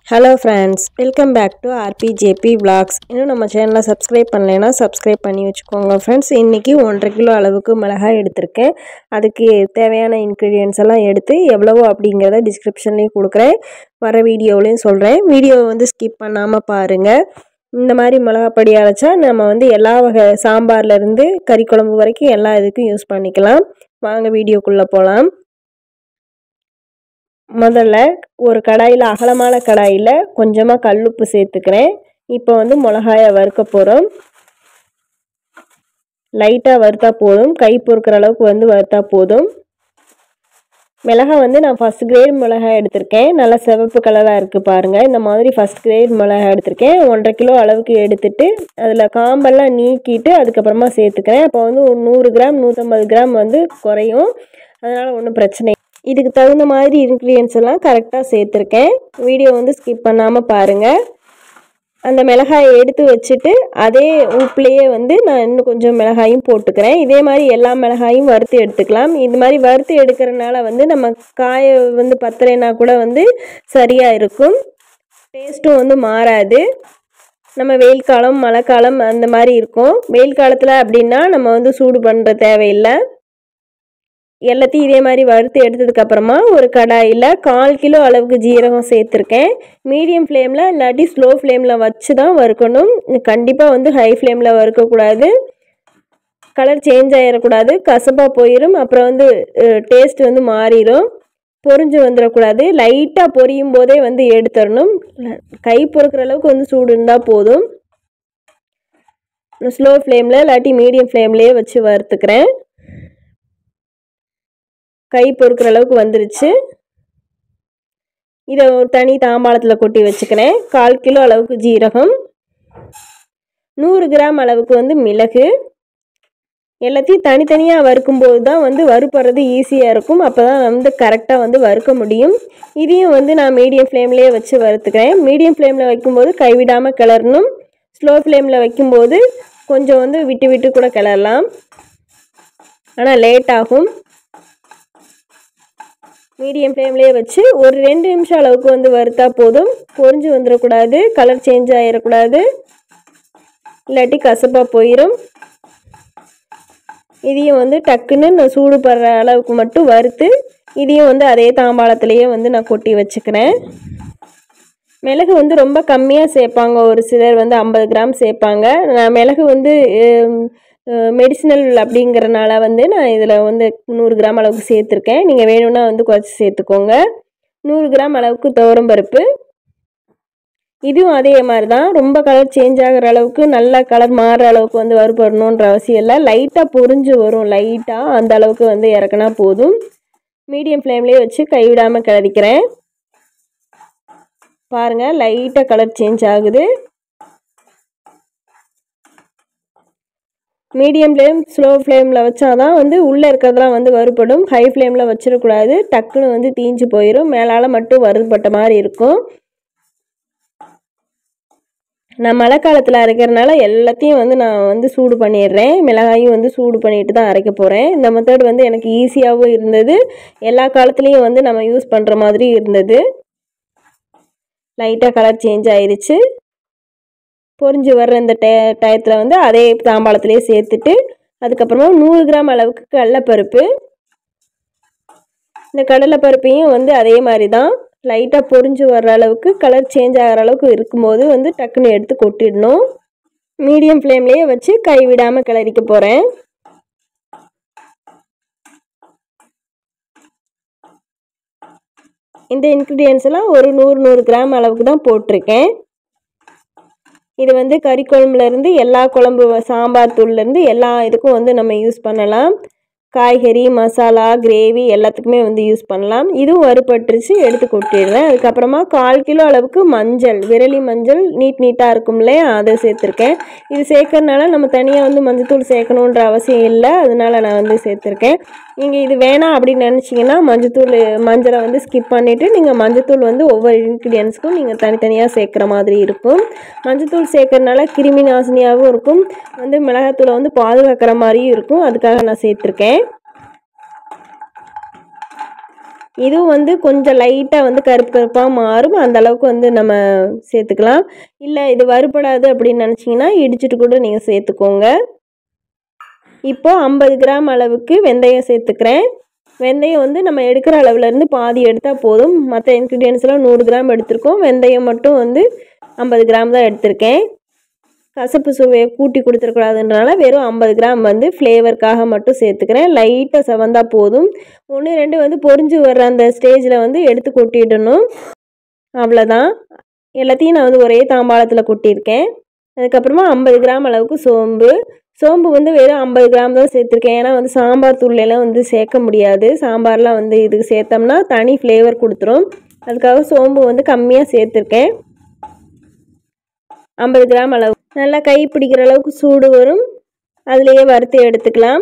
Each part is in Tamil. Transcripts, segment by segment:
hello friends welcome back to RPJP vlogs இன்னும் நம்ம சேனலை சப்ஸ்கிரைப் பண்ணலைன்னா சப்ஸ்கிரைப் பண்ணி வச்சுக்கோங்க ஃப்ரெண்ட்ஸ் இன்றைக்கி ஒன்றரை கிலோ அளவுக்கு மிளகாய் எடுத்திருக்கேன் அதுக்கு தேவையான இன்க்ரீடியன்ஸ் எல்லாம் எடுத்து எவ்வளவோ அப்படிங்கிறத டிஸ்கிரிப்ஷன்லேயும் கொடுக்குறேன் வர வீடியோவிலையும் சொல்கிறேன் வீடியோவை வந்து ஸ்கிப் பண்ணாமல் பாருங்கள் இந்த மாதிரி மிளகாப்பொடி அரைச்சா நம்ம வந்து எல்லா வகை சாம்பார்லேருந்து கறி குழம்பு வரைக்கும் எல்லா இதுக்கும் யூஸ் பண்ணிக்கலாம் வாங்க வீடியோக்குள்ளே போகலாம் முதல்ல ஒரு கடாயில் அகலமான கடாயில் கொஞ்சமாக கல்லுப்பு சேர்த்துக்கிறேன் இப்போ வந்து மிளகாயை வறுக்க போகிறோம் லைட்டாக வறுத்தா போதும் கை பொறுக்கிற அளவுக்கு வந்து வறுத்தா போதும் மிளகாய் வந்து நான் ஃபஸ்ட் கிரேட் மிளகாய் எடுத்திருக்கேன் நல்லா சிவப்பு கலராக இருக்குது பாருங்கள் இந்த மாதிரி ஃபஸ்ட் கிரேட் மிளகாய் எடுத்திருக்கேன் ஒன்றரை கிலோ அளவுக்கு எடுத்துட்டு அதில் காம்பெல்லாம் நீக்கிட்டு அதுக்கப்புறமா சேர்த்துக்கிறேன் அப்போ வந்து ஒரு நூறு கிராம் நூற்றம்பது கிராம் வந்து குறையும் அதனால் ஒன்றும் பிரச்சனை இதுக்கு தகுந்த மாதிரி இன்க்ரீடியன்ஸ் எல்லாம் கரெக்டாக சேர்த்துருக்கேன் வீடியோ வந்து ஸ்கிப் பண்ணாமல் பாருங்கள் அந்த மிளகாயை எடுத்து வச்சுட்டு அதே உப்புலேயே வந்து நான் இன்னும் கொஞ்சம் மிளகாயும் போட்டுக்கிறேன் இதே மாதிரி எல்லா மிளகாயும் வறுத்து எடுத்துக்கலாம் இது மாதிரி வறுத்து எடுக்கிறனால வந்து நம்ம காய வந்து பத்தலைனா கூட வந்து சரியாக இருக்கும் டேஸ்ட்டும் வந்து மாறாது நம்ம வெயில் காலம் மழை காலம் அந்த மாதிரி இருக்கும் வெயில் காலத்தில் அப்படின்னா நம்ம வந்து சூடு பண்ணுற தேவையில்லை எல்லாத்தையும் இதே மாதிரி வறுத்து எடுத்ததுக்கப்புறமா ஒரு கடாயில் கால் கிலோ அளவுக்கு ஜீரகம் சேர்த்துருக்கேன் மீடியம் ஃப்ளேமில் இல்லாட்டி ஸ்லோ ஃப்ளேமில் வச்சு தான் வறுக்கணும் கண்டிப்பாக வந்து ஹை ஃப்ளேமில் வறுக்கக்கூடாது கலர் சேஞ்ச் ஆகிடக்கூடாது கசப்பாக போயிடும் அப்புறம் வந்து டேஸ்ட் வந்து மாறிடும் பொறிஞ்சு வந்துடக்கூடாது லைட்டாக பொரியும் போதே வந்து எடுத்துடணும் கை பொறுக்கிற அளவுக்கு வந்து சூடு இருந்தால் போதும் ஸ்லோ ஃப்ளேமில் இல்லாட்டி மீடியம் ஃப்ளேம்லேயே வச்சு வறுத்துக்கிறேன் கை பொறுக்கிற அளவுக்கு வந்துருச்சு இதை ஒரு தனி தாம்பாளத்தில் கொட்டி வச்சுக்கிறேன் கால் கிலோ அளவுக்கு ஜீரகம் நூறு கிராம் அளவுக்கு வந்து மிளகு எல்லாத்தையும் தனித்தனியாக வறுக்கும்போது தான் வந்து வறுப்படுறது ஈஸியாக இருக்கும் அப்போ தான் வந்து கரெக்டாக வந்து வறுக்க முடியும் இதையும் வந்து நான் மீடியம் ஃப்ளேம்லேயே வச்சு வறுத்துக்கிறேன் மீடியம் ஃப்ளேமில் வைக்கும்போது கைவிடாமல் கிளறணும் ஸ்லோ ஃப்ளேமில் வைக்கும்போது கொஞ்சம் வந்து விட்டு விட்டு கூட கிளறலாம் ஆனால் லேட் ஆகும் மீடியம் ஃப்ளேம்லேயே வச்சு ஒரு ரெண்டு நிமிஷம் அளவுக்கு வந்து வறுத்தா போதும் பொறிஞ்சு வந்துடக்கூடாது கலர் சேஞ்ச் ஆகிடக்கூடாது இல்லாட்டி கசப்பாக போயிடும் இதையும் வந்து டக்குன்னு நான் சூடு படுற அளவுக்கு மட்டும் வறுத்து இதையும் வந்து அதே தாம்பாளத்துலேயே வந்து நான் கொட்டி வச்சுக்கிறேன் மிளகு வந்து ரொம்ப கம்மியாக சேர்ப்பாங்க ஒரு சிலர் வந்து ஐம்பது கிராம் சேர்ப்பாங்க நான் மிளகு வந்து மெடிசினல் அப்படிங்கிறனால வந்து நான் இதில் வந்து நூறு கிராம் அளவுக்கு சேர்த்துருக்கேன் நீங்கள் வேணும்னா வந்து குறைச்சி சேர்த்துக்கோங்க நூறு கிராம் அளவுக்கு துவரம்பருப்பு இதுவும் அதே மாதிரி தான் ரொம்ப கலர் சேஞ்ச் ஆகிற அளவுக்கு நல்லா கலர் மாறுற அளவுக்கு வந்து வறுபடணுன்ற அவசியம் இல்லை லைட்டாக பொறிஞ்சு வரும் லைட்டாக அந்த அளவுக்கு வந்து இறக்குனா போதும் மீடியம் ஃப்ளேம்லேயே வச்சு கைவிடாமல் கிளறிக்கிறேன் பாருங்கள் லைட்டாக கலர் சேஞ்ச் ஆகுது மீடியம் ஃப்ளேம் ஸ்லோ ஃப்ளேமில் வச்சாதான் வந்து உள்ளே இருக்கிறதெல்லாம் வந்து வறுபடும் ஹை ஃப்ளேமில் வச்சிடக்கூடாது டக்குன்னு வந்து தீஞ்சு போயிடும் மேலால் மட்டும் வறுபட்ட மாதிரி இருக்கும் நான் மழை காலத்தில் அரைக்கிறனால எல்லாத்தையும் வந்து நான் வந்து சூடு பண்ணிடுறேன் மிளகாயும் வந்து சூடு பண்ணிட்டு தான் அரைக்க போகிறேன் இந்த மெத்தட் வந்து எனக்கு ஈஸியாகவும் இருந்தது எல்லா காலத்துலேயும் வந்து நம்ம யூஸ் பண்ணுற மாதிரி இருந்தது லைட்டாக கலர் சேஞ்ச் ஆயிடுச்சு பொறிஞ்சு வர்ற இந்த டே டயத்தில் வந்து அதே தாம்பாளத்துலேயே சேர்த்துட்டு அதுக்கப்புறமா நூறு கிராம் அளவுக்கு கடலைப்பருப்பு இந்த கடலைப்பருப்பையும் வந்து அதே மாதிரி தான் லைட்டாக பொறிஞ்சு வர்ற அளவுக்கு கலர் சேஞ்ச் ஆகிற அளவுக்கு இருக்கும்போது வந்து டக்குன்னு எடுத்து கொட்டிடணும் மீடியம் ஃப்ளேம்லேயே வச்சு கை விடாமல் கிளறிக்க போகிறேன் இந்த இன்க்ரீடியன்ஸ் எல்லாம் ஒரு நூறு நூறு கிராம் அளவுக்கு தான் போட்டிருக்கேன் இது வந்து கறி குழம்புலேருந்து எல்லா குழம்பு சாம்பார் தூள்லேருந்து எல்லா இதுக்கும் வந்து நம்ம யூஸ் பண்ணலாம் காய்கறி மசாலா கிரேவி எல்லாத்துக்குமே வந்து யூஸ் பண்ணலாம் இதுவும் வறுபட்டுருச்சு எடுத்து கொட்டிடுறேன் அதுக்கப்புறமா கால் கிலோ அளவுக்கு மஞ்சள் விரலி மஞ்சள் நீட் நீட்டாக இருக்கும்ல அதை சேர்த்துருக்கேன் இது சேர்க்கறனால நம்ம தனியாக வந்து மஞ்சத்தூள் சேர்க்கணுன்ற அவசியம் இல்லை அதனால நான் வந்து சேர்த்துருக்கேன் நீங்கள் இது வேணாம் அப்படின்னு நினச்சிங்கன்னா மஞ்சத்தூள் மஞ்சளை வந்து ஸ்கிப் பண்ணிவிட்டு நீங்கள் மஞ்சத்தூள் வந்து ஒவ்வொரு இன்க்ரீடியன்ஸ்க்கும் நீங்கள் தனித்தனியாக சேர்க்குற மாதிரி இருக்கும் மஞ்சத்தூள் சேர்க்கறனால கிருமி நாசினியாகவும் இருக்கும் வந்து மிளகாத்தூளை வந்து பாதுகாக்கிற மாதிரியும் இருக்கும் அதுக்காக நான் சேர்த்துருக்கேன் இதுவும் வந்து கொஞ்சம் லைட்டாக வந்து கருப்பு கருப்பாக மாறும் அந்த அளவுக்கு வந்து நம்ம சேர்த்துக்கலாம் இல்லை இது வறுபடாது அப்படின்னு நினச்சிங்கன்னா இடிச்சிட்டு கூட நீங்கள் சேர்த்துக்கோங்க இப்போ ஐம்பது கிராம் அளவுக்கு வெந்தயம் சேர்த்துக்கிறேன் வெந்தயம் வந்து நம்ம எடுக்கிற அளவுலேருந்து பாதி எடுத்தால் போதும் மற்ற இன்க்ரீடியன்ஸ்லாம் நூறு கிராம் எடுத்திருக்கோம் வெந்தயம் மட்டும் வந்து ஐம்பது கிராம் தான் எடுத்திருக்கேன் கசப்பு சுவையை கூட்டி கொடுத்துருக்கூடாதுன்றனால வெறும் ஐம்பது கிராம் வந்து ஃப்ளேவருக்காக மட்டும் சேர்த்துக்கிறேன் லைட்டாக செவந்தா போதும் ஒன்று ரெண்டு வந்து பொரிஞ்சு வர்ற அந்த ஸ்டேஜில் வந்து எடுத்து கொட்டிடணும் அவ்வளோதான் எல்லாத்தையும் நான் வந்து ஒரே தாம்பாளத்தில் கொட்டியிருக்கேன் அதுக்கப்புறமா ஐம்பது கிராம் அளவுக்கு சோம்பு சோம்பு வந்து வெறும் ஐம்பது கிராம் தான் சேர்த்துருக்கேன் ஏன்னா வந்து சாம்பார் தூள்லாம் வந்து சேர்க்க முடியாது சாம்பார்லாம் வந்து இதுக்கு சேர்த்தோம்னா தனி ஃப்ளேவர் கொடுத்துரும் அதுக்காக சோம்பு வந்து கம்மியாக சேர்த்துருக்கேன் ஐம்பது கிராம் அளவு நல்லா கை பிடிக்கிற அளவுக்கு சூடு வரும் அதுலேயே வறுத்து எடுத்துக்கலாம்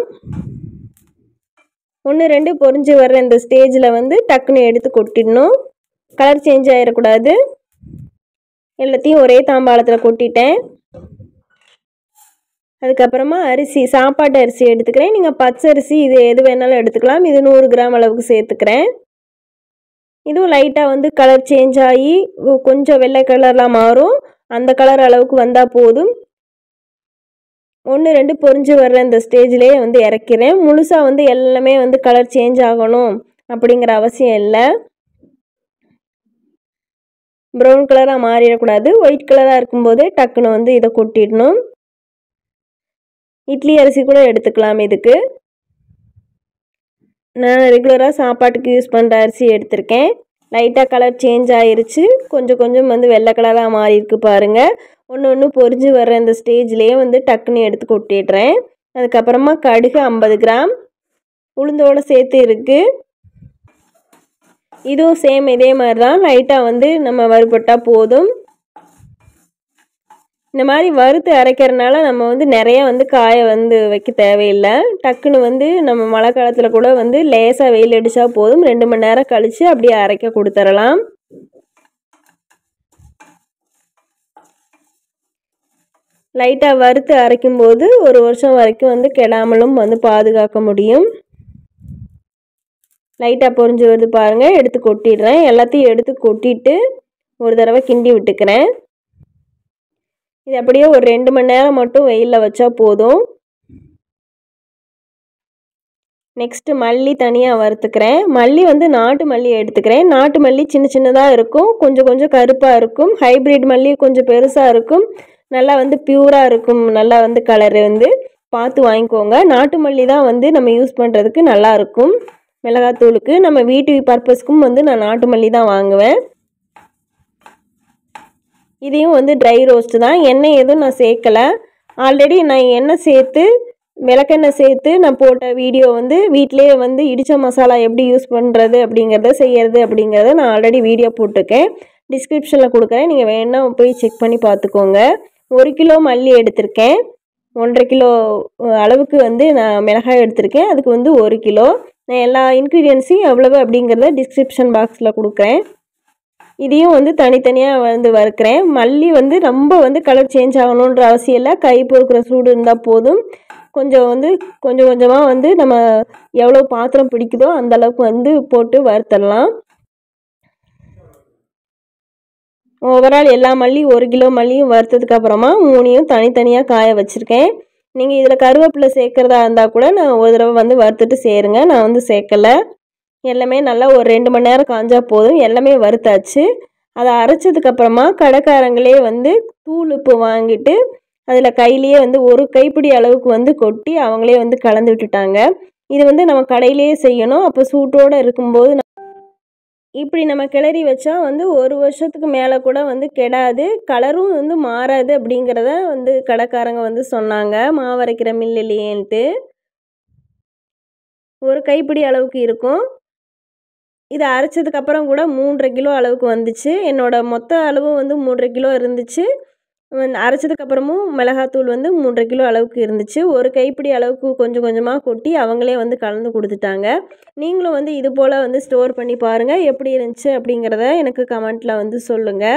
ஒன்று ரெண்டு பொரிஞ்சு வர்ற இந்த ஸ்டேஜில் வந்து டக்குன்னு எடுத்து கொட்டிடணும் கலர் சேஞ்ச் ஆகிடக்கூடாது எல்லாத்தையும் ஒரே தாம்பாளத்தில் கொட்டிட்டேன் அதுக்கப்புறமா அரிசி சாப்பாட்டு அரிசி எடுத்துக்கிறேன் நீங்கள் பச்சை அரிசி இது எது வேணாலும் எடுத்துக்கலாம் இது நூறு கிராம் அளவுக்கு சேர்த்துக்கிறேன் இதுவும் லைட்டாக வந்து கலர் சேஞ்ச் ஆகி கொஞ்சம் வெள்ளை கலர்லாம் மாறும் அந்த கலர் அளவுக்கு வந்தால் போதும் ஒன்று ரெண்டு பொரிஞ்சு வர்ற இந்த ஸ்டேஜ்லேயே வந்து இறக்கிறேன் முழுசாக வந்து எல்லாமே வந்து கலர் சேஞ்ச் ஆகணும் அப்படிங்கிற அவசியம் இல்லை ப்ரௌன் கலராக மாறிடக்கூடாது ஒயிட் கலராக இருக்கும்போதே டக்குன்னு வந்து இதை கொட்டிடணும் இட்லி அரிசி கூட எடுத்துக்கலாம் இதுக்கு நான் ரெகுலராக சாப்பாட்டுக்கு யூஸ் பண்ணுற அரிசி எடுத்திருக்கேன் லைட்டாக கலர் சேஞ்ச் ஆயிருச்சு கொஞ்சம் கொஞ்சம் வந்து வெள்ளை கலராக மாறி இருக்கு பாருங்கள் ஒன்று ஒன்று பொரிஞ்சு வர்ற இந்த ஸ்டேஜ்லேயே வந்து டக்குன்னு எடுத்து கொட்டிடுறேன் அதுக்கப்புறமா கடுகு ஐம்பது கிராம் உளுந்தோடு சேர்த்து இருக்குது இதுவும் சேம் இதே மாதிரி தான் லைட்டாக வந்து நம்ம வறுபட்டால் போதும் இந்த மாதிரி வறுத்து அரைக்கிறனால நம்ம வந்து நிறைய வந்து காய வந்து வைக்க தேவையில்லை டக்குன்னு வந்து நம்ம மழை காலத்தில் கூட வந்து லேசாக வெயில் அடித்தா போதும் ரெண்டு மணி நேரம் கழித்து அப்படியே அரைக்க கொடுத்துடலாம் லைட்டாக வறுத்து அரைக்கும்போது ஒரு வருஷம் வரைக்கும் வந்து கெடாமலும் வந்து பாதுகாக்க முடியும் லைட்டாக பொரிஞ்சு வருது பாருங்கள் எடுத்து கொட்டிடுறேன் எல்லாத்தையும் எடுத்து கொட்டிட்டு ஒரு தடவை கிண்டி விட்டுக்கிறேன் இது அப்படியே ஒரு ரெண்டு மணி நேரம் மட்டும் வெயிலில் வச்சா போதும் நெக்ஸ்ட்டு மல்லி தனியாக வறுத்துக்கிறேன் மல்லி வந்து நாட்டு மல்லி எடுத்துக்கிறேன் நாட்டு மல்லி சின்ன சின்னதாக இருக்கும் கொஞ்சம் கொஞ்சம் கருப்பாக இருக்கும் ஹைப்ரிட் மல்லி கொஞ்சம் பெருசாக இருக்கும் நல்லா வந்து பியூராக இருக்கும் நல்லா வந்து கலரு வந்து பார்த்து வாங்கிக்கோங்க நாட்டு மல்லி தான் வந்து நம்ம யூஸ் பண்ணுறதுக்கு நல்லாயிருக்கும் மிளகாத்தூளுக்கு நம்ம வீட்டு பர்பஸ்க்கும் வந்து நான் நாட்டு மல்லி தான் வாங்குவேன் இதையும் வந்து ட்ரை ரோஸ்ட்டு தான் எண்ணெய் எதுவும் நான் சேர்க்கலை ஆல்ரெடி நான் எண்ணெய் சேர்த்து விளக்கெண்ணெய் சேர்த்து நான் போட்ட வீடியோ வந்து வீட்டிலேயே வந்து இடித்த மசாலா எப்படி யூஸ் பண்ணுறது அப்படிங்கிறத செய்கிறது அப்படிங்கிறத நான் ஆல்ரெடி வீடியோ போட்டிருக்கேன் டிஸ்கிரிப்ஷனில் கொடுக்குறேன் நீங்கள் வேணா போய் செக் பண்ணி பார்த்துக்கோங்க ஒரு கிலோ மல்லி எடுத்திருக்கேன் ஒன்றரை கிலோ அளவுக்கு வந்து நான் மிளகாய் எடுத்திருக்கேன் அதுக்கு வந்து ஒரு கிலோ நான் எல்லா இன்க்ரீடியன்ஸையும் எவ்வளவு அப்படிங்கிறத டிஸ்கிரிப்ஷன் பாக்ஸில் கொடுக்குறேன் இதையும் வந்து தனித்தனியாக வந்து வறுக்கிறேன் மல்லி வந்து ரொம்ப வந்து கலர் சேஞ்ச் ஆகணுன்ற அவசியம் இல்லை கை பொறுக்கிற சூடு இருந்தால் போதும் கொஞ்சம் வந்து கொஞ்சம் கொஞ்சமாக வந்து நம்ம எவ்வளோ பாத்திரம் பிடிக்குதோ அந்த அளவுக்கு வந்து போட்டு வறுத்தரலாம் ஓவரால் எல்லா மல்லி ஒரு கிலோ மல்லியும் வறுத்ததுக்கு அப்புறமா மூணையும் தனித்தனியாக காய வச்சுருக்கேன் நீங்கள் இதில் கருவேப்பிலை சேர்க்குறதா இருந்தால் கூட நான் ஒரு தடவை வந்து வறுத்துட்டு சேருங்க நான் வந்து சேர்க்கலை எல்லாமே நல்லா ஒரு ரெண்டு மணி நேரம் காஞ்சா போதும் எல்லாமே வறுத்தாச்சு அதை அரைச்சதுக்கப்புறமா கடைக்காரங்களே வந்து தூள் உப்பு வாங்கிட்டு அதில் கையிலேயே வந்து ஒரு கைப்பிடி அளவுக்கு வந்து கொட்டி அவங்களே வந்து கலந்து விட்டுட்டாங்க இது வந்து நம்ம கடையிலேயே செய்யணும் அப்போ சூட்டோடு இருக்கும்போது இப்படி நம்ம கிளறி வச்சா வந்து ஒரு வருஷத்துக்கு மேலே கூட வந்து கெடாது கலரும் வந்து மாறாது அப்படிங்கிறத வந்து கடைக்காரங்க வந்து சொன்னாங்க மாவரைக்கிற மில்லுலேன்ட்டு ஒரு கைப்பிடி அளவுக்கு இருக்கும் இதை அரைச்சதுக்கப்புறம் கூட மூன்றரை கிலோ அளவுக்கு வந்துச்சு என்னோட மொத்த அளவு வந்து மூன்றரை கிலோ இருந்துச்சு அரைச்சதுக்கப்புறமும் மிளகாத்தூள் வந்து மூன்றரை கிலோ அளவுக்கு இருந்துச்சு ஒரு கைப்பிடி அளவுக்கு கொஞ்சம் கொஞ்சமாக கொட்டி அவங்களே வந்து கலந்து கொடுத்துட்டாங்க நீங்களும் வந்து இது போல் வந்து ஸ்டோர் பண்ணி பாருங்கள் எப்படி இருந்துச்சு அப்படிங்கிறத எனக்கு கமெண்ட்டில் வந்து சொல்லுங்கள்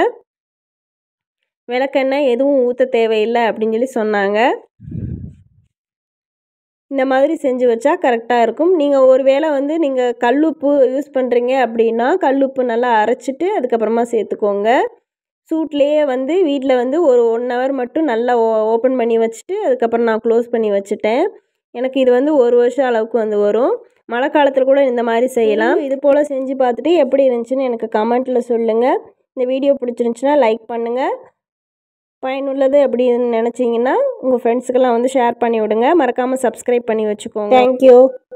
விளக்கெண்ணெய் எதுவும் ஊற்ற தேவையில்லை அப்படின்னு சொல்லி சொன்னாங்க இந்த மாதிரி செஞ்சு வச்சா கரெக்டாக இருக்கும் நீங்கள் ஒரு வேளை வந்து நீங்கள் கல்லுப்பு யூஸ் பண்ணுறீங்க அப்படின்னா கல்லுப்பு நல்லா அரைச்சிட்டு அதுக்கப்புறமா சேர்த்துக்கோங்க சூட்லேயே வந்து வீட்டில் வந்து ஒரு ஒன் ஹவர் மட்டும் நல்லா ஓ ஓப்பன் பண்ணி வச்சுட்டு அதுக்கப்புறம் நான் க்ளோஸ் பண்ணி வச்சுட்டேன் எனக்கு இது வந்து ஒரு வருஷம் அளவுக்கு வந்து வரும் மழை காலத்தில் கூட இந்த மாதிரி செய்யலாம் இது போல் செஞ்சு பார்த்துட்டு எப்படி இருந்துச்சுன்னு எனக்கு கமெண்ட்டில் சொல்லுங்கள் இந்த வீடியோ பிடிச்சிருந்துச்சுன்னா லைக் பண்ணுங்கள் பயனுள்ளது அப்படின்னு நினச்சிங்கன்னா உங்கள் ஃப்ரெண்ட்ஸுக்கெல்லாம் வந்து ஷேர் பண்ணி விடுங்க மறக்காமல் சப்ஸ்கிரைப் பண்ணி வச்சுக்கோங்க தேங்க்யூ